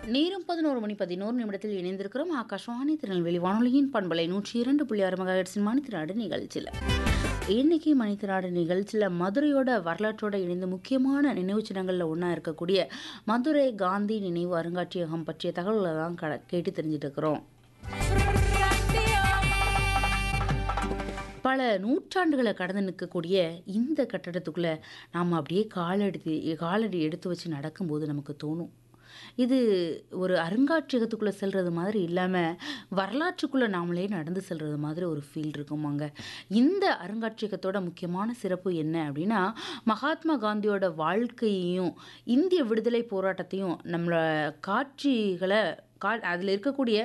நேரம் பதினோரு மணி பதினோரு நிமிடத்தில் இணைந்திருக்கிறோம் ஆகாஷ்வாணி திருநெல்வேலி வானொலியின் பண்பலை நூற்றி இரண்டு புள்ளி ஆறு மகாஹெட்ஸின் மணித்திராடு நிகழ்ச்சியில் இன்னைக்கு மணித்திராடு நிகழ்ச்சியில் மதுரையோட வரலாற்றோட இணைந்து முக்கியமான நினைவு சின்னங்களில் ஒன்றா இருக்கக்கூடிய மதுரை காந்தி நினைவு அருங்காட்சியகம் பற்றிய தகவல்களை தான் க கேட்டு தெரிஞ்சுட்டு இருக்கிறோம் பல நூற்றாண்டுகளை கடந்து நிற்கக்கூடிய இந்த கட்டடத்துக்குள்ளே நாம் அப்படியே காலடி காலடி எடுத்து வச்சு நடக்கும்போது நமக்கு தோணும் இது ஒரு அருங்காட்சியகத்துக்குள்ளே செல்கிறது மாதிரி இல்லாமல் வரலாற்றுக்குள்ளே நாமளே நடந்து செல்கிறது மாதிரி ஒரு ஃபீல் இருக்குமாங்க இந்த அருங்காட்சியகத்தோட முக்கியமான சிறப்பு என்ன அப்படின்னா மகாத்மா காந்தியோட வாழ்க்கையையும் இந்திய விடுதலை போராட்டத்தையும் நம்மளோட காட்சிகளை கா அதில் இருக்கக்கூடிய